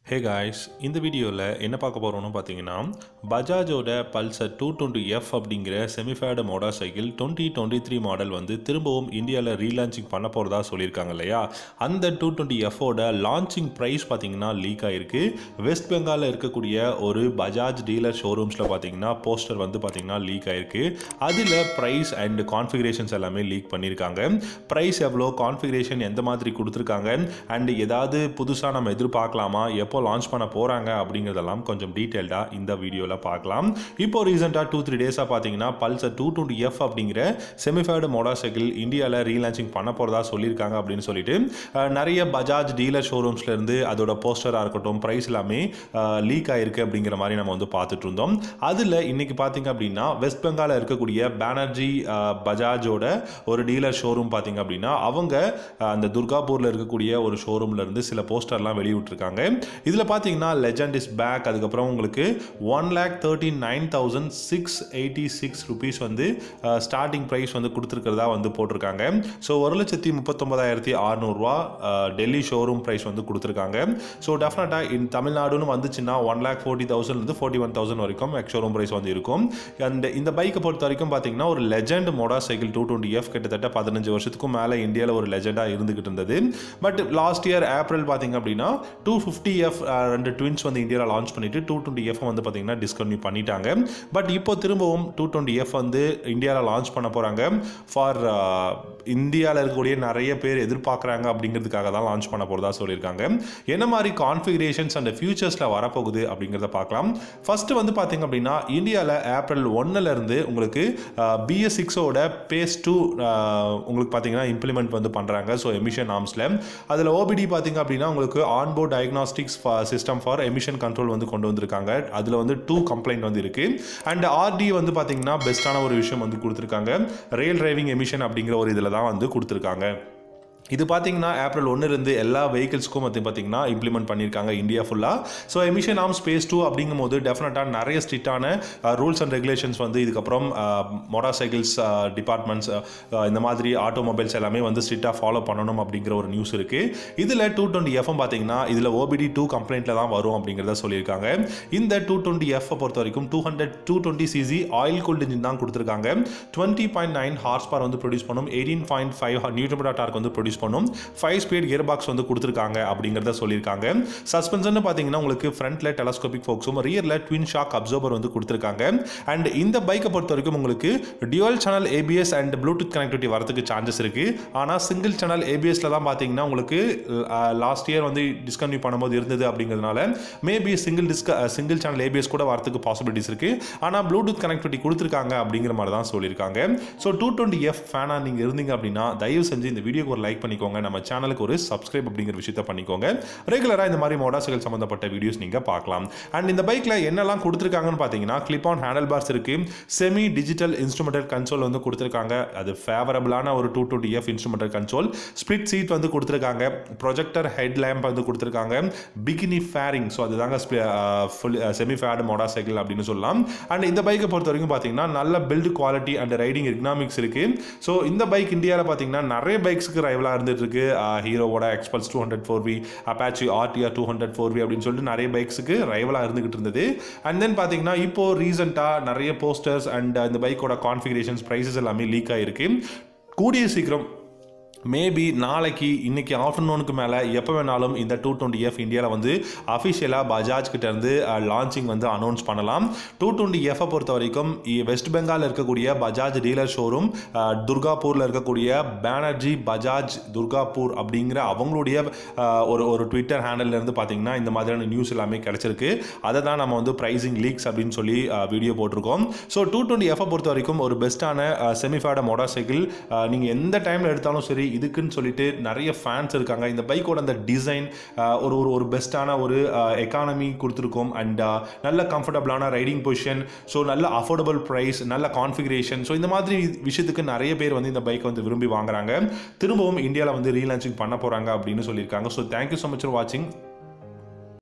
hey guys இந்த வீடியோவில் என்ன பார்க்க போகிறோம்னு பார்த்தீங்கன்னா பஜாஜோட பல்சர் டூ டுவெண்ட்டி எஃப் அப்படிங்கிற semi faired motorcycle twenty twenty three model வந்து திரும்பவும் இந்தியாவில் ரீலான்ச்சிங் பண்ண போகிறதா சொல்லியிருக்காங்க இல்லையா அந்த டூ டுவெண்ட்டி எஃபோட லான்ச்சிங் ப்ரைஸ் பார்த்தீங்கன்னா லீக் ஆகிருக்கு வெஸ்ட் பெங்காலில் இருக்கக்கூடிய ஒரு பஜாஜ் டீலர் ஷோரூம்ஸில் பார்த்தீங்கன்னா போஸ்டர் வந்து பார்த்தீங்கன்னா லீக் ஆகிருக்கு அதில் ப்ரைஸ் அண்ட் கான்ஃபிகரேஷன்ஸ் எல்லாமே லீக் பண்ணியிருக்காங்க ப்ரைஸ் எவ்வளோ கான்ஃபிகரேஷன் எந்த மாதிரி கொடுத்துருக்காங்க அண்ட் ஏதாவது புதுசாக நம்ம எதிர்பார்க்கலாமா எப்போ லான்ச் பண்ண போகிறாங்க அப்படிங்கிறதெல்லாம் கொஞ்சம் டீட்டெயில்டாக இந்த வீடியோவில் பார்க்கலாம் இப்போ ரீசெண்டாக டூ த்ரீ டேஸாக பார்த்தீங்கன்னா பல்சர் டூ டுவெண்ட்டி எஃப் அப்படிங்கிற செமிஃபைடு மோட்டார் சைக்கிள் இந்தியாவில் ரீலான்ச்சிங் பண்ண போகிறதா சொல்லியிருக்காங்க அப்படின்னு சொல்லிட்டு அஹ், நிறைய பஜாஜ் டீலர் ஷோரூம்ஸ்லேருந்து அதோட போஸ்டராக இருக்கட்டும் ப்ரைஸ் எல்லாமே லீக் ஆயிருக்கு அப்படிங்கிற மாதிரி நம்ம வந்து பார்த்துட்டு இருந்தோம் அதில் இன்னைக்கு பார்த்தீங்க அப்படின்னா வெஸ்ட் பெங்காலில் இருக்கக்கூடிய பேனர்ஜி அஹ், பஜாஜோட ஒரு டீலர் ஷோரூம் பார்த்தீங்க அப்படின்னா அவங்க அஹ், அந்த துர்காப்பூரில் இருக்கக்கூடிய ஒரு ஷோரூம்ல இருந்து சில போஸ்டர்லாம் வெளியிட்டிருக்காங்க இதில் பார்த்தீங்கன்னா லெஜண்ட் இஸ் பேக் அதுக்கப்புறம் உங்களுக்கு one lakh thirty nine thousand six eighty six rupees வந்து ஸ்டார்டிங் ப்ரைஸ் வந்து கொடுத்துருக்கிறதா வந்து போட்டிருக்காங்க ஸோ ஒரு லட்சத்தி முப்பத்தொம்பதாயிரத்தி அறநூறுவா டெல்லி ஷோரூம் ப்ரைஸ் வந்து கொடுத்துருக்காங்க ஸோ டெஃபினட்டாக இன் தமிழ்நாடுன்னு வந்துச்சுன்னா ஒன் லேக் ஃபோர்ட்டி தௌசண்ட்லேருந்து ஃபோர்ட்டி ஒன் தௌசண்ட் வரைக்கும் ஷோரூம் ப்ரைஸ் வந்து இருக்கும் அண்ட் இந்த பைக்கை பொறுத்த வரைக்கும் பார்த்தீங்கன்னா ஒரு legend motorcycle two twenty F கிட்டத்தட்ட பதினஞ்சு வருஷத்துக்கும் மேலே இந்தியாவில் ஒரு லெஜெண்டாக இருந்துகிட்டு இருந்தது பட் லாஸ்ட் இயர் ஏப்ரல் பார்த்தீங்க அப்படின்னா டூ ஃபிஃப்டி எஃப் ரெண்டு ட்வின்ஸ் வந்து இந்தியாவில் லான்ச் பண்ணிட்டு டூ டுவெண்ட்டி எஃப் வந்து பார்த்தீங்கன்னா டிஸ்கன்யூ பண்ணிட்டாங்க பட் இப்போ திரும்பவும் டூ டுவெண்ட்டி எஃப் வந்து இந்தியாவில் லான்ச் பண்ண போகிறாங்க ஃபார் இந்தியாவில் இருக்கக்கூடிய நிறைய பேர் எதிர்பார்க்குறாங்க அப்படிங்கிறதுக்காக தான் லான்ச் பண்ண போகிறதா சொல்லியிருக்காங்க என்ன மாதிரி கான்ஃபிகரேஷன்ஸ் அண்ட் ஃபியூச்சர்ஸில் வரப்போகுது அப்படிங்கிறத பார்க்கலாம் ஃபர்ஸ்ட் வந்து பார்த்தீங்க அப்படின்னா இந்தியாவில் ஏப்ரல் ஒன்னுல இருந்து உங்களுக்கு பிஎஸ் சிக்ஸோட பேஸ் டூ உங்களுக்கு பார்த்தீங்கன்னா இம்ப்ளிமெண்ட் வந்து பண்ணுறாங்க ஸோ எமிஷன் ஆர்ம்ஸில் அதில் ஓபிடி பார்த்தீங்க அப்படின்னா உங்களுக்கு onboard diagnostics system for emission control வந்து கொண்டு வந்திருக்காங்க அதில் வந்து டூ கம்ப்ளைண்ட் வந்து இருக்குது அண்ட் ஆர்டி வந்து பார்த்தீங்கன்னா பெஸ்ட்டான ஒரு விஷயம் வந்து கொடுத்துருக்காங்க ரயில் டிரைவிங் எமிஷன் அப்படிங்கிற ஒரு இதில் தான் வந்து கொடுத்துருக்காங்க இது பார்த்தீங்கன்னா ஏப்ரல் ஒன்றுலேருந்து எல்லா வெஹிக்கிள்ஸ்க்கும் வந்து பார்த்தீங்கன்னா இம்ப்ளிமெண்ட் பண்ணியிருக்காங்க இந்தியா ஃபுல்லாக ஸோ எமிஷன் ஆம் ஸ்பேஸ் டூ அப்படிங்கும் போது டெஃபினட்டாக நிறைய ஸ்ட்ரிக்டான ரூல்ஸ் அண்ட் ரெகுலேஷன்ஸ் வந்து இதுக்கப்புறம் மோட்டார் சைக்கிள்ஸ் டிபார்ட்மெண்ட்ஸ் இந்த மாதிரி ஆட்டோமொபைல்ஸ் எல்லாமே வந்து ஸ்ட்ரிக்டாக ஃபாலோ பண்ணணும் அப்படிங்கிற ஒரு நியூஸ் இருக்குது இதில் டூ டுவெண்ட்டி எஃப்எம் பார்த்தீங்கன்னா இதில் ஓபிடி டூ கம்ப்ளைண்ட்டில் தான் வரும் அப்படிங்கிறத சொல்லியிருக்காங்க இந்த டூ டுவெண்ட்டி எஃப் பொறுத்த வரைக்கும் two hundred two twenty CC oil cooled engine தான் கொடுத்துருக்காங்க twenty point nine horse power வந்து ப்ரொடியூஸ் பண்ணும் eighteen point five newton torque வந்து ப்ரொடியூஸ் பண்ணும் ஃபைவ் ஸ்பீட் கியர் பாக்ஸ் வந்து கொடுத்துருக்காங்க அப்படிங்கிறத சொல்லியிருக்காங்க சஸ்பென்ஷன் பார்த்தீங்கன்னா உங்களுக்கு ஃப்ரண்ட்ல டெலஸ்கோபிக் ஃபோக்ஸும் ரியரில் ட்வின் ஷாக் அப்சர்வர் வந்து கொடுத்துருக்காங்க அண்ட் இந்த பைக்கை பொறுத்த வரைக்கும் உங்களுக்கு dual channel ABS and bluetooth connectivity வரதுக்கு சான்சஸ் இருக்கு ஆனால் சிங்கிள் சேனல் ஏபிஎஸ்ல தான் பார்த்தீங்கன்னா உங்களுக்கு லாஸ்ட் இயர் வந்து டிஸ்கன்யூ பண்ணும்போது இருந்தது அப்படிங்கிறதுனால maybe single disc single channel ABS கூட வரதுக்கு பாசிபிலிட்டிஸ் இருக்கு ஆனால் ப்ளூடூத் கனெக்டிவிட்டி கொடுத்துருக்காங்க அப்படிங்கிற மாதிரி தான் சொல்லியிருக்காங்க ஸோ டூ டுவெண்ட்டி எஃப் ஃபேனாக நீங்கள் இருந்தீங்க அப்படின்னா தயவு செஞ்சு இந்த வீடியோக்கு ஒரு லைக் பண்ணிக்கோங்க நம்ம சேனலுக்கு ஒரு சப்ஸ்கிரைப் அப்படிங்கிற விஷயத்த பண்ணிக்கோங்க ரெகுலராக இந்த மாதிரி மோட்டார் சைக்கிள் சம்மந்தப்பட்ட வீடியோஸ் நீங்கள் பார்க்கலாம் அண்ட் இந்த பைக்கில் என்னெல்லாம் கொடுத்துருக்காங்கன்னு பார்த்தீங்கன்னா கிளிப் ஆன் ஹேண்டல் பார்ஸ் இருக்கு செமி டிஜிட்டல் இன்ஸ்ட்ருமெண்டல் கன்சோல் வந்து கொடுத்துருக்காங்க அது ஃபேவரபிளான ஒரு two twenty F instrumental console split seat வந்து கொடுத்துருக்காங்க ப்ரொஜெக்டர் ஹெட் லேம்ப் வந்து கொடுத்துருக்காங்க பிகினி ஃபேரிங் ஸோ அதுதாங்க full semi faired motorcycle அப்படின்னு சொல்லலாம் அண்ட் இந்த பைக்கை பொறுத்த வரைக்கும் பார்த்தீங்கன்னா நல்ல build quality and riding economics இருக்கு ஸோ இந்த பைக் இந்தியாவில் பார்த்தீங்கன்னா நிறைய பைக்ஸுக்கு ரைவலாக இருந்துட்டு இருக்கு ஹீரோவோட Xpulse two hundred four V Apache RTR two hundred four V அப்படின்னு சொல்லிட்டு நிறைய பைக்ஸுக்கு ரைவலாக இருந்துகிட்டு இருந்தது அண்ட் தென் பார்த்தீங்கன்னா இப்போ ரீசெண்டாக நிறைய போஸ்டர்ஸ் அண்ட் இந்த பைக்கோட கான்ஃபிகரேஷன்ஸ் ப்ரைஸஸ் எல்லாமே லீக் ஆகிருக்கு கூடிய சீக்கிரம் மேபி நாளைக்கு இன்னைக்கு ஆஃப்டர்நூனுக்கு மேலே எப்போ வேணாலும் இந்த டூ டுவெண்ட்டி எஃப் இந்தியாவில் வந்து அஃபிஷியலாக பஜாஜ் கிட்ட இருந்து லான்ச்சிங் வந்து அனௌன்ஸ் பண்ணலாம் டூ டுவெண்ட்டி எஃப்பை பொறுத்த வரைக்கும் இ- வெஸ்ட் பெங்காலில் இருக்கக்கூடிய பஜாஜ் டீலர் ஷோரூம் துர்காப்பூரில் இருக்கக்கூடிய பேனர்ஜி பஜாஜ் துர்காப்பூர் அப்படிங்கிற அவங்களுடைய அஹ், ஒரு ஒரு ட்விட்டர் ஹேண்டல்ல இருந்து பார்த்தீங்கன்னா இந்த மாதிரியான நியூஸ் எல்லாமே கிடைச்சிருக்கு அதை தான் நம்ம வந்து ப்ரைசிங் லீக்ஸ் அப்படின்னு சொல்லி வீடியோ போட்டிருக்கோம் ஸோ டூ டுவெண்ட்டி எஃப்பை பொறுத்த வரைக்கும் ஒரு பெஸ்ட்டான செமிஃபேட மோட்டார் சைக்கிள் நீங்கள் எந்த டைமில் எடுத்தாலும் சரி இதுக்குன்னு சொல்லிட்டு நிறைய ஃபேன்ஸ் இருக்காங்க இந்த பைக்கோட அந்த டிசைன் ஒரு ஒரு ஒரு பெஸ்ட்டான ஒரு எக்கானமி கொடுத்துருக்கோம் அண்ட் நல்ல கம்ஃபர்டபுளான ரைடிங் பொசிஷன் ஸோ நல்ல அஃபோர்டபுள் ப்ரைஸ் நல்ல கான்ஃபிகரேஷன் ஸோ இந்த மாதிரி விஷயத்துக்கு நிறைய பேர் வந்து இந்த பைக் வந்து விரும்பி வாங்குறாங்க திரும்பவும் இந்தியாவில் வந்து ரீலான்ச்சிங் பண்ண போகிறாங்க அப்படின்னு சொல்லியிருக்காங்க so thank you so much for வாட்சிங்